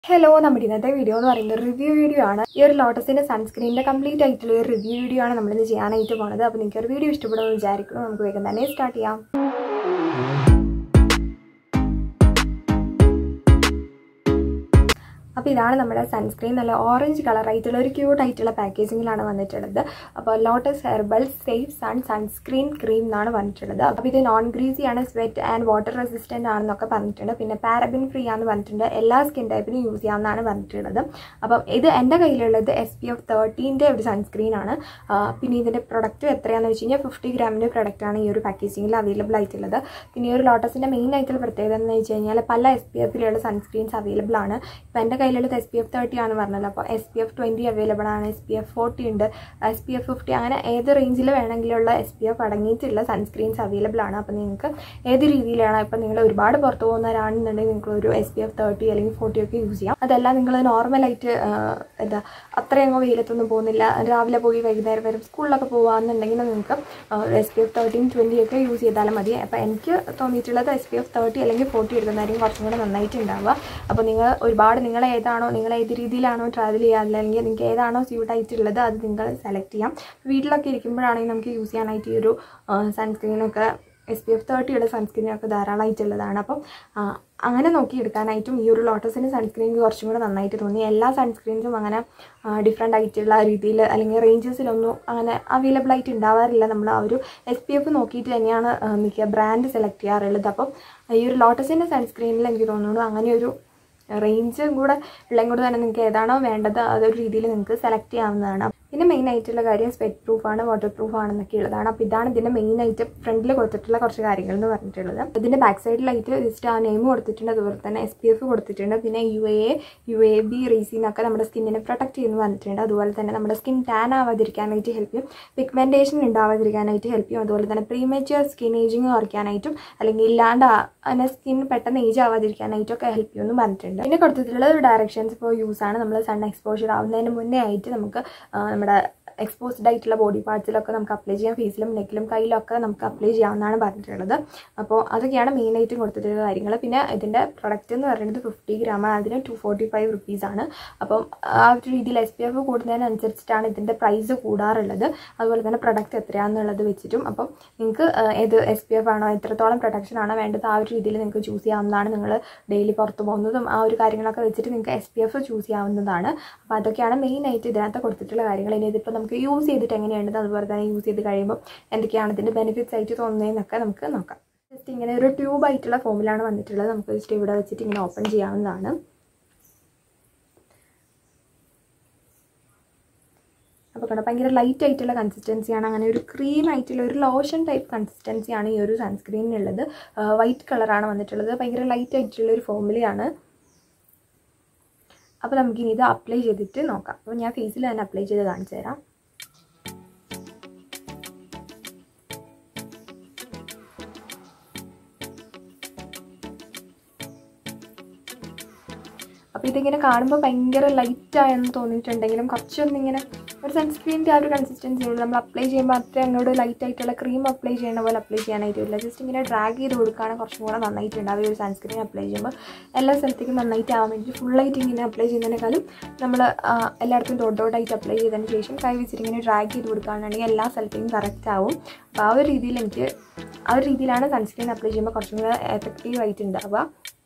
hello നമ്മുടെ ഇന്നത്തെ video എന്ന് പറയുന്നത് റിവ്യൂ വീഡിയോ ആണ് ഈ ഒരു ലോട്ടസിന്റെ സൺസ്ക്രീനിന്റെ കംപ്ലീറ്റ് ആയിട്ടുള്ള ഒരു റിവ്യൂ വീഡിയോ ആണ് നമ്മളിന്ന് ചെയ്യാനായിട്ട് പോണത് അപ്പോൾ നിങ്ങൾക്ക് ഒരു വീഡിയോ ഇഷ്ടപ്പെടുമെന്ന് വിചാരിക്കുന്നു നമുക്ക് വേഗം തന്നെ സ്റ്റാർട്ട് ചെയ്യാം അപ്പോൾ ഇതാണ് നമ്മുടെ സൺസ്ക്രീൻ നല്ല ഓറഞ്ച് കളർ ആയിട്ടുള്ള ഒരു ക്യൂട്ട് ആയിട്ടുള്ള പാക്കേജിങ്ങിലാണ് വന്നിട്ടുള്ളത് അപ്പോൾ Lotus herbal safe sun sunscreen cream എന്നാണ് വന്നിട്ടുള്ളത് അപ്പോൾ ഇത് നോൺ ഗ്രീസി ആണ് സ്വെറ്റ് ആൻഡ് വാട്ടർ റെസിസ്റ്റൻ്റ് ആണെന്നൊക്കെ പറഞ്ഞിട്ടുണ്ട് പിന്നെ പാരബിൻ ഫ്രീ ആണെന്ന് പറഞ്ഞിട്ടുണ്ട് എല്ലാ സ്കിൻ ടൈപ്പിനും യൂസ് ചെയ്യാമെന്നാണ് പറഞ്ഞിട്ടുള്ളത് അപ്പം ഇത് എൻ്റെ കയ്യിലുള്ളത് എസ് പി എഫ് തേർട്ടീൻ്റെ ഒരു സൺസ്ക്രീൻ ആണ് ആ, പിന്നെ ഇതിൻ്റെ പ്രൊഡക്റ്റ് എത്രയാണെന്ന് വെച്ച് കഴിഞ്ഞാൽ ഫിഫ്റ്റി ഗ്രാമിൻ്റെ പ്രൊഡക്റ്റാണ് ഈ ഒരു പാക്കേജിങ്ങിൽ അവൈലബിൾ ആയിട്ടുള്ളത് പിന്നെ ഈ ഒരു ലോട്ടസിൻ്റെ മെയിൻ ആയിട്ടുള്ള പ്രത്യേകത എന്ന് വെച്ച് കഴിഞ്ഞാൽ പല എസ് പി എഫിലുള്ള സൺസ്ക്രീൻസ് അവൈലബിൾ ആണ് ഇപ്പോൾ എൻ്റെ കയ്യിലുള്ളത് എസ് പി എഫ് തേർട്ടി ആണ് പറഞ്ഞല്ലോ അപ്പോൾ S P F twenty available ആണ് എസ് പി എഫ് ഫോർട്ടി ഉണ്ട് എസ് പി എഫ് ഫിഫ്റ്റി അങ്ങനെ ഏത് റേഞ്ചിൽ വേണമെങ്കിലുള്ള എസ് പി എഫ് അടങ്ങിയിട്ടുള്ള സൺസ്ക്രീൻസ് അവൈലബിൾ ആണ് അപ്പോൾ നിങ്ങൾക്ക് ഏത് രീതിയിലാണ് ഇപ്പോൾ നിങ്ങൾ ഒരുപാട് പുറത്ത് പോകുന്നവരാണെന്നുണ്ടെങ്കിൽ നിങ്ങൾക്ക് ഒരു എസ് പി എഫ് തേർട്ടി അല്ലെങ്കിൽ ഫോർട്ടി ഒക്കെ യൂസ് ചെയ്യാം അതല്ല നിങ്ങൾ നോർമലായിട്ട് എന്താ അത്രയും വെയിലത്തൊന്നും പോകുന്നില്ല രാവിലെ പോയി വൈകുന്നേരം വരും സ്കൂളിലൊക്കെ പോകുകയാണെന്നുണ്ടെങ്കിൽ നിങ്ങൾക്ക് S P F thirteen twenty ഒക്കെ യൂസ് ചെയ്താലും മതി അപ്പോൾ എനിക്ക് തോന്നിയിട്ടുള്ളത് എസ് പി എഫ് തേർട്ടി അല്ലെങ്കിൽ ഫോർട്ടി എടുക്കുന്നതായിരിക്കും കുറച്ചും കൂടെ നന്നായിട്ട് ഉണ്ടാവുക അപ്പോൾ നിങ്ങൾ ഒരുപാട് നിങ്ങൾ ഏതാണോ നിങ്ങൾ ഏത് രീതിയിലാണോ ട്രാവൽ ചെയ്യുക അല്ലെങ്കിൽ നിങ്ങൾക്ക് ഏതാണോ സ്യൂട്ട് ആയിട്ടുള്ളത് അത് നിങ്ങൾ സെലക്ട് ചെയ്യാം വീട്ടിലൊക്കെ ഇരിക്കുമ്പോഴാണെങ്കിൽ നമുക്ക് യൂസ് ചെയ്യാനായിട്ട് ഈ ഒരു സൺസ്ക്രീനൊക്കെ എസ് പി എഫ് തേർട്ടിയുടെ സൺസ്ക്രീനൊക്കെ ധാരാളമായിട്ടുള്ളതാണ് അപ്പം ആ, അങ്ങനെ നോക്കി എടുക്കാനായിട്ടും ഈ ഒരു ലോട്ടസിൻ്റെ സൺസ്ക്രീൻ കുറച്ചും കൂടെ നന്നായിട്ട് തോന്നി എല്ലാ സൺസ്ക്രീൻസും അങ്ങനെ ഡിഫറെൻ്റ് ആയിട്ടുള്ള രീതിയിൽ അല്ലെങ്കിൽ റേഞ്ചസിലൊന്നും അങ്ങനെ അവൈലബിൾ ആയിട്ട് ഉണ്ടാവാറില്ല നമ്മൾ ആ ഒരു എസ് പി എഫ് നോക്കിയിട്ട് തന്നെയാണ് ആ, മിക്ക ബ്രാൻഡ് സെലക്ട് ചെയ്യാറുള്ളത് അപ്പം ഈ ഒരു ലോട്ടസിൻ്റെ സൺസ്ക്രീനിൽ എനിക്ക് തോന്നുന്നു അങ്ങനെ ഒരു റേഞ്ചും കൂടെ ഉള്ളതും കൂടെ തന്നെ നിങ്ങൾക്ക് ഏതാണോ വേണ്ടത് അതൊരു രീതിയിൽ നിങ്ങൾക്ക് സെലക്ട് ചെയ്യാവുന്നതാണ് പിന്നെ മെയിൻ ആയിട്ടുള്ള കാര്യം സ്വെറ്റ് പ്രൂഫ് ആണ് വാട്ടർ പ്രൂഫ് ആണെന്നൊക്കെ ഉള്ളതാണ് അപ്പോൾ ഇതാണ് ഇതിൻ്റെ മെയിൻ ആയിട്ട് ഫ്രണ്ടിൽ കൊടുത്തിട്ടുള്ള കുറച്ച് കാര്യങ്ങൾ എന്ന് പറഞ്ഞിട്ടുള്ളത് ഇതിൻ്റെ ബാക്ക് സൈഡിലായിട്ട് ജസ്റ്റ് ആ നെയിം കൊടുത്തിട്ടുണ്ട് അതുപോലെ തന്നെ എസ് പി എഫ് കൊടുത്തിട്ടുണ്ട് പിന്നെ U A U A B റീസിനൊക്കെ നമ്മുടെ സ്കിന്നിനെ പ്രൊട്ടക്ട് ചെയ്യുന്നു പറഞ്ഞിട്ടുണ്ട് അതുപോലെ തന്നെ നമ്മുടെ സ്കിൻ ടാൻ ആവാതിരിക്കാനായിട്ട് ഹെൽപ്പ് ചെയ്യും പിഗ്മെൻറ്റേഷൻ ഉണ്ടാവാതിരിക്കാനായിട്ട് ഹെൽപ്പ് ചെയ്യും അതുപോലെ തന്നെ പ്രീമേച്ചർ സ്കിൻ ഏജിങ് കുറയ്ക്കാനായിട്ടും അല്ലെങ്കിൽ ഇല്ലാണ്ട് ആ- അങ്ങനെ സ്കിൻ പെട്ടെന്ന് ഏജ് ആവാതിരിക്കാനായിട്ടും ഒക്കെ ഹെൽപ്പ് ചെയ്യുമെന്ന് പറഞ്ഞിട്ടുണ്ട് പിന്നെ കൊടുത്തിട്ടുള്ള ഒരു ഡയറക്ഷൻസ് ഇപ്പോൾ യൂസ് ആണ് നമ്മൾ സൺ എക്സ്പോഷർ ആവുന്നതിന് മുന്നേ ആയിട്ട് നമുക്ക് ആ, നമ്മുടെ എക്സ്പോസ്ഡ് ആയിട്ടുള്ള ബോഡി പാർട്സിലൊക്കെ നമുക്ക് അപ്ലൈ ചെയ്യാം ഫേസിലും നെക്കിലും കയ്യിലൊക്കെ നമുക്ക് അപ്ലൈ ചെയ്യാവുന്നതാണ് പറഞ്ഞിട്ടുള്ളത് അപ്പോൾ അതൊക്കെയാണ് മെയിനായിട്ടും കൊടുത്തിട്ടുള്ള കാര്യങ്ങൾ പിന്നെ ഇതിൻ്റെ പ്രൊഡക്റ്റ് എന്ന് പറയുന്നത് ഫിഫ്റ്റി ഗ്രാമാണ് അതിന് ടു ഫോർട്ടി ഫൈവ് റുപ്പീസാണ് അപ്പം ആ ഒരു രീതിയിൽ എസ് പി എഫ് കൂടുന്നതിനനുസരിച്ചിട്ടാണ് ഇതിൻ്റെ പ്രൈസ് കൂടാറുള്ളത് അതുപോലെ തന്നെ പ്രൊഡക്റ്റ് എത്രയാണെന്നുള്ളത് വെച്ചിട്ടും അപ്പം നിങ്ങൾക്ക് ഏത് എസ് പി എഫ് ആണോ എത്രത്തോളം പ്രൊട്ടക്ഷൻ ആണോ വേണ്ടത് ആ ഒരു രീതിയിൽ നിങ്ങൾക്ക് ചൂസ് ചെയ്യാവുന്നതാണ് നിങ്ങൾ ഡെയിലി പുറത്ത് പോകുന്നതും ആ ഒരു കാര്യങ്ങളൊക്കെ വെച്ചിട്ട് നിങ്ങൾക്ക് എസ് പി എഫ് ചൂസ് ചെയ്യാവുന്നതാണ് അപ്പോൾ അതൊക്കെയാണ് മെയിനായിട്ട് ഇതിനകത്ത് കൊടുത്തിട്ടുള്ള കാര്യങ്ങൾ ഇനി ഇതിപ്പോൾ നമുക്ക് യൂസ് ചെയ്തിട്ട് എങ്ങനെയുണ്ട് അതുപോലെ തന്നെ യൂസ് ചെയ്ത് കഴിയുമ്പോൾ എന്തൊക്കെയാണ് ഇതിൻ്റെ ബെനിഫിറ്റ്സ് ആയിട്ട് തോന്നുന്നതെന്നൊക്കെ നമുക്ക് നോക്കാം ജസ്റ്റ് ഇങ്ങനെ ഒരു ട്യൂബ് ആയിട്ടുള്ള ഫോമിലാണ് വന്നിട്ടുള്ളത് നമുക്ക് ജസ്റ്റ് ഇവിടെ വെച്ചിട്ട് ഇങ്ങനെ ഓപ്പൺ ചെയ്യാവുന്നതാണ് അപ്പോൾ കണ്ടോ ഭയങ്കര ലൈറ്റ് ആയിട്ടുള്ള കൺസിസ്റ്റൻസിയാണ് അങ്ങനെ ഒരു ക്രീം ആയിട്ടുള്ള ഒരു ലോഷൻ ടൈപ്പ് കൺസിസ്റ്റൻസിയാണ് ഈ ഒരു സൺസ്ക്രീനിനുള്ളത് വൈറ്റ് കളറാണ് വന്നിട്ടുള്ളത് ഭയങ്കര ലൈറ്റ് ആയിട്ടുള്ള ഒരു ഫോമിലാണ് അപ്പോൾ നമുക്കിനി ഇത് അപ്ലൈ ചെയ്തിട്ട് നോക്കാം അപ്പോൾ ഞാൻ ഫേസിൽ തന്നെ അപ്ലൈ ചെയ്ത് കാണിച്ചു തരാം അപ്പോൾ ഇതിങ്ങനെ കാണുമ്പോൾ ഭയങ്കര ലൈറ്റ് ആയെന്ന് തോന്നിയിട്ടുണ്ടെങ്കിലും കുറച്ചൊന്നിങ്ങനെ ഒരു സൺസ്ക്രീനിൻ്റെ ആ ഒരു കൺസിസ്റ്റൻസി ഉള്ളൂ നമ്മൾ അപ്ലൈ ചെയ്യുമ്പോൾ അത്ര അങ്ങോട്ട് ലൈറ്റ് ആയിട്ടുള്ള ക്രീം അപ്ലൈ ചെയ്യണ പോലെ അപ്ലൈ ചെയ്യാനായിട്ടില്ല ജസ്റ്റ് ഇങ്ങനെ ഡ്രാഗ് ചെയ്ത് കൊടുക്കുകയാണെങ്കിൽ കുറച്ചും കൂടെ നന്നായിട്ടുണ്ടാവും ഈ ഒരു സൺസ്ക്രീൻ അപ്ലൈ ചെയ്യുമ്പോൾ എല്ലാ സ്ഥലത്തേക്കും നന്നായിട്ട് ആവാൻ വേണ്ടി ഫുള്ളായിട്ട് ഇങ്ങനെ അപ്ലൈ ചെയ്യുന്നതിനേക്കാളും നമ്മൾ എല്ലായിടത്തും ഡോട്ട് ഡോട്ടായിട്ട് അപ്ലൈ ചെയ്തതിന് ശേഷം കൈ വെച്ചിട്ട് ഇങ്ങനെ ഡ്രാഗ് ചെയ്ത് കൊടുക്കുകയാണെങ്കിൽ എല്ലാ സ്ഥലത്തേക്കും കറക്റ്റ് ആവും അപ്പോൾ ആ ഒരു രീതിയിൽ എനിക്ക് ആ ഒരു രീതിയിലാണ് സൺസ്ക്രീൻ അപ്ലൈ ചെയ്യുമ്പോൾ കുറച്ചും കൂടെ എഫക്റ്റീവ് ആയിട്ട് ഉണ്ടാവുക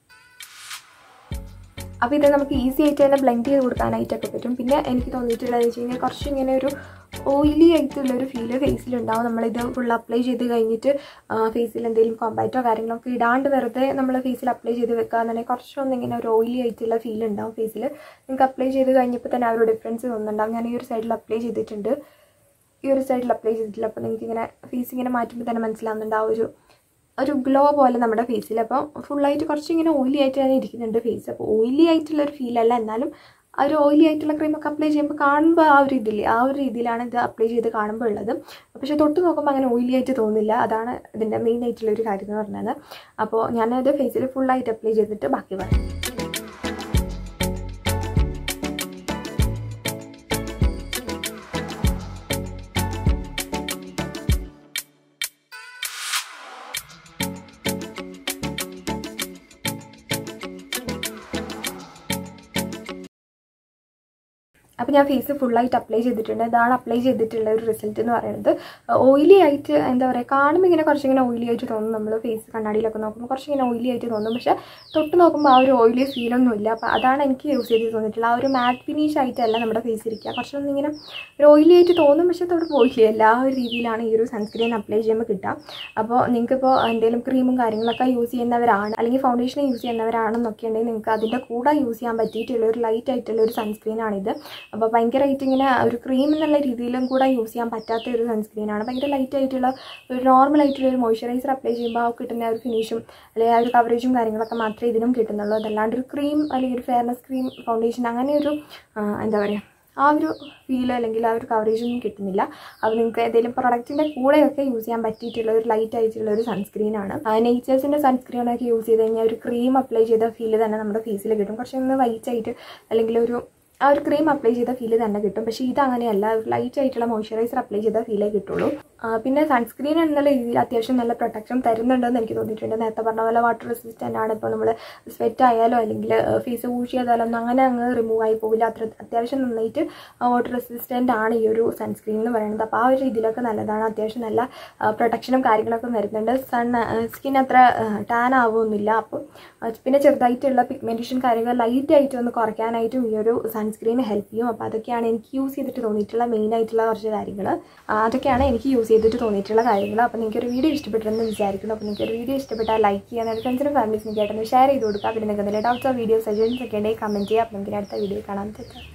അപ്പോൾ ഇത് നമുക്ക് ഈസി ആയിട്ട് തന്നെ ബ്ലെൻഡ് ചെയ്ത് കൊടുക്കാനായിട്ടൊക്കെ പറ്റും പിന്നെ എനിക്ക് തോന്നിയിട്ടുള്ളത് വെച്ച് കഴിഞ്ഞാൽ കുറച്ച് ഇങ്ങനെ ഒരു ഓയിലി ആയിട്ടുള്ള ഒരു ഫീല് ഫേസിലുണ്ടാവും നമ്മളിത് ഫുൾ അപ്ലൈ ചെയ്ത് കഴിഞ്ഞിട്ട് ഫേസിൽ എന്തെങ്കിലും കോമ്പാക്റ്റോ കാര്യങ്ങളൊക്കെ ഇടാണ്ട് വെറുതെ നമ്മൾ ഫേസിൽ അപ്ലൈ ചെയ്ത് വെക്കുകയെന്നുണ്ടെങ്കിൽ കുറച്ചൊന്നും ഇങ്ങനെ ഒരു ഓയിലി ആയിട്ടുള്ള ഫീൽ ഉണ്ടാവും ഫേസിൽ നിങ്ങൾക്ക് അപ്ലൈ ചെയ്ത് കഴിഞ്ഞപ്പോൾ തന്നെ ആ ഒരു ഡിഫറൻസ് തോന്നുന്നുണ്ടാവും ഞാൻ ഈ ഒരു സൈഡിൽ അപ്ലൈ ചെയ്തിട്ടുണ്ട് ഈ ഒരു സൈഡിൽ അപ്ലൈ ചെയ്തിട്ടില്ല അപ്പോൾ നിങ്ങൾക്ക് ഇങ്ങനെ ഫേസ് ഇങ്ങനെ മാറ്റുമ്പോൾ തന്നെ മനസ്സിലാവുന്നുണ്ട് ആ ഒരു ഒരു ഗ്ലോ പോലെ നമ്മുടെ ഫേസിൽ അപ്പോൾ ഫുള്ളായിട്ട് കുറച്ച് ഇങ്ങനെ ഓയിലി ആയിട്ട് തന്നെ ഇരിക്കുന്നുണ്ട് ഫേസ് അപ്പോൾ ഓയിലി ആയിട്ടുള്ള ഒരു ഫീൽ അല്ല എന്നാലും ആ ഒരു ഓയിലി ആയിട്ടുള്ള ക്രീമൊക്കെ അപ്ലൈ ചെയ്യുമ്പോൾ കാണുമ്പോൾ ആ ഒരു ഇതിൽ ആ ഒരു രീതിയിലാണ് ഇത് അപ്ലൈ ചെയ്ത് കാണുമ്പോൾ ഉള്ളത് പക്ഷേ തൊട്ട് നോക്കുമ്പോൾ അങ്ങനെ ഓയിലി ആയിട്ട് തോന്നില്ല അതാണ് ഇതിൻ്റെ മെയിൻ ആയിട്ടുള്ള ഒരു കാര്യം എന്ന് പറഞ്ഞത് അപ്പോൾ ഞാനത് ഫേസിൽ ഫുള്ളായിട്ട് അപ്ലൈ ചെയ്തിട്ട് ബാക്കി പറയാം അപ്പോൾ ഞാൻ ഫേസ് ഫുള്ളായിട്ട് അപ്ലൈ ചെയ്തിട്ടുണ്ട് ഇതാണ് അപ്ലൈ ചെയ്തിട്ടുള്ള ഒരു റിസൾട്ട് എന്ന് പറയുന്നത് ഓയിലി ആയിട്ട് എന്താ പറയുക കാണുമ്പോൾ ഇങ്ങനെ കുറച്ചിങ്ങനെ ഓയിലി ആയിട്ട് തോന്നും നമ്മൾ ഫേസ് കണ്ണാടിയിലൊക്കെ നോക്കുമ്പോൾ കുറച്ചിങ്ങനെ ഓയിലി ആയിട്ട് തോന്നും പക്ഷേ തൊട്ട് നോക്കുമ്പോൾ ആ ഒരു ഓയിലി ഫീലൊന്നുമില്ല അപ്പോൾ അതാണ് എനിക്ക് യൂസ് ചെയ്ത് തോന്നിയിട്ടുള്ളത് ആ ഒരു മാറ്റ് ഫിനിഷ് ആയിട്ടല്ല നമ്മുടെ ഫേസ് ഇരിക്കുക കുറച്ചൊന്നും ഇങ്ങനെ ഒരു ഓയിലി ആയിട്ട് തോന്നും പക്ഷേ തൊട്ട് ഓയിലി അല്ല ആ ഒരു രീതിയിലാണ് ഈ ഒരു സൺസ്ക്രീൻ അപ്ലൈ ചെയ്യുമ്പോൾ കിട്ടുക അപ്പോൾ നിങ്ങൾക്കിപ്പോൾ എന്തെങ്കിലും ക്രീമും കാര്യങ്ങളൊക്കെ യൂസ് ചെയ്യുന്നവരാണ് അല്ലെങ്കിൽ ഫൗണ്ടേഷൻ യൂസ് ചെയ്യുന്നവരാണെന്നൊക്കെ ഉണ്ടെങ്കിൽ നിങ്ങൾക്ക് അതിൻ്റെ കൂടെ യൂസ് ചെയ്യാൻ പറ്റിയിട്ടുള്ള ഒരു ലൈറ്റ് ആയിട്ടുള്ള ഒരു സൺസ്ക്രീനാണിത് അപ്പോൾ ഭയങ്കരമായിട്ട് ഇങ്ങനെ ഒരു ക്രീം എന്നുള്ള രീതിയിലും കൂടെ യൂസ് ചെയ്യാൻ പറ്റാത്ത ഒരു സൺസ്ക്രീനാണ് ഭയങ്കര ലൈറ്റ് ആയിട്ടുള്ള ഒരു നോർമൽ ആയിട്ടുള്ള ഒരു മോയ്സ്ചറൈസർ അപ്ലൈ ചെയ്യുമ്പോൾ ആ കിട്ടുന്ന ആ ഒരു ഫിനിഷും അല്ലെങ്കിൽ ആ ഒരു കവറേജും കാര്യങ്ങളൊക്കെ മാത്രമേ ഇതിനും കിട്ടുന്നുള്ളൂ അതല്ലാണ്ട് ഒരു ക്രീം അല്ലെങ്കിൽ ഒരു ഫെയർനെസ് ക്രീം ഫൗണ്ടേഷൻ അങ്ങനെ ഒരു ആ, എന്താ പറയുക ആ ഒരു ഫീൽ അല്ലെങ്കിൽ ആ ഒരു കവറേജ് ഒന്നും കിട്ടുന്നില്ല അപ്പോൾ നിങ്ങൾക്ക് ഏതെങ്കിലും പ്രൊഡക്റ്റിൻ്റെ കൂടെയൊക്കെ യൂസ് ചെയ്യാൻ പറ്റിയിട്ടുള്ള ഒരു ലൈറ്റ് ആയിട്ടുള്ള ഒരു സൺസ്ക്രീനാണ് നേച്ചേഴ്സിൻ്റെ സൺസ്ക്രീനൊക്കെ യൂസ് ചെയ്ത് കഴിഞ്ഞാൽ ഒരു ക്രീം അപ്ലൈ ചെയ്ത ഫീൽ തന്നെ നമ്മുടെ ഫേസിൽ കിട്ടും കുറച്ചൊന്ന് വൈറ്റ് ആയിട്ട് അല്ലെങ്കിൽ ഒരു ആ ഒരു ക്രീം അപ്ലൈ ചെയ്ത ഫീല് തന്നെ കിട്ടും പക്ഷേ ഇത് അങ്ങനെയല്ല ഒരു ലൈറ്റ് ആയിട്ടുള്ള മോയ്സ്ചറൈസർ അപ്ലൈ ചെയ്ത ഫീലേ കിട്ടുള്ളൂ ആ, പിന്നെ സൺസ്ക്രീൻ എന്നുള്ള രീതിയിൽ അത്യാവശ്യം നല്ല പ്രൊട്ടക്ഷൻ തരുന്നുണ്ടെന്ന് എനിക്ക് തോന്നിയിട്ടുണ്ട് നേരത്തെ പറഞ്ഞ പോലെ വാട്ടർ റെസിസ്റ്റൻ്റ് ആണ് ഇപ്പോൾ നമ്മൾ സ്വെറ്റ് ആയാലോ അല്ലെങ്കിൽ ഫേസ് വാഷ് ചെയ്താലോ ഒന്നും അങ്ങനെ അങ്ങ് റിമൂവ് ആയി പോകില്ല അത്ര അത്യാവശ്യം നന്നായിട്ട് വാട്ടർ റെസിസ്റ്റൻ്റ് ആണ് ഈ ഒരു സൺസ്ക്രീൻ എന്ന് പറയുന്നത് അപ്പോൾ ആ ഒരു രീതിയിലൊക്കെ നല്ലതാണ് അത്യാവശ്യം നല്ല പ്രൊട്ടക്ഷനും കാര്യങ്ങളൊക്കെ വരുന്നുണ്ട് സൺ സ്കിൻ അത്ര ടാൻ ആവുമൊന്നുമില്ല അപ്പോൾ ആ, പിന്നെ ചെറുതായിട്ടുള്ള പിഗ്മെൻറ്റേഷൻ കാര്യങ്ങൾ ലൈറ്റ് ആയിട്ട് ഒന്ന് കുറയ്ക്കാനായിട്ടും ഈ ഒരു സൺസ്ക്രീൻ ഹെൽപ്പ് ചെയ്യും അപ്പോൾ അതൊക്കെയാണ് എനിക്ക് യൂസ് ചെയ്തിട്ട് തോന്നിയിട്ടുള്ള മെയിൻ ആയിട്ടുള്ള കുറച്ച് കാര്യങ്ങൾ അതൊക്കെയാണ് എനിക്ക് യൂസ് ചെയ്തിട്ട് തോന്നിയിട്ടുള്ള കാര്യങ്ങൾ അപ്പോൾ നിങ്ങൾക്ക് ഒരു വീഡിയോ ഇഷ്ടപ്പെട്ടെന്ന് വിചാരിക്കുന്നു അപ്പോൾ നിങ്ങൾക്ക് ഒരു വീഡിയോ ഇഷ്ടപ്പെട്ടാൽ ലൈക്ക് ചെയ്യാൻ നിങ്ങളുടെ ഫ്രണ്ട്സിനും ഫാമിലീസിനും കേട്ടൊന്ന് ഷെയർ ചെയ്ത് കൊടുക്കുക പിന്നെ നിങ്ങൾക്ക് എന്തെങ്കിലും ഡൗട്ട്സോ വീഡിയോ സജഷൻസ് ഒക്കെ ഉണ്ടെങ്കിൽ കമൻറ്റ് ചെയ്യുക അപ്പോൾ നമുക്ക് ഇനി അടുത്ത വീഡിയോ കാണാൻ പറ്റും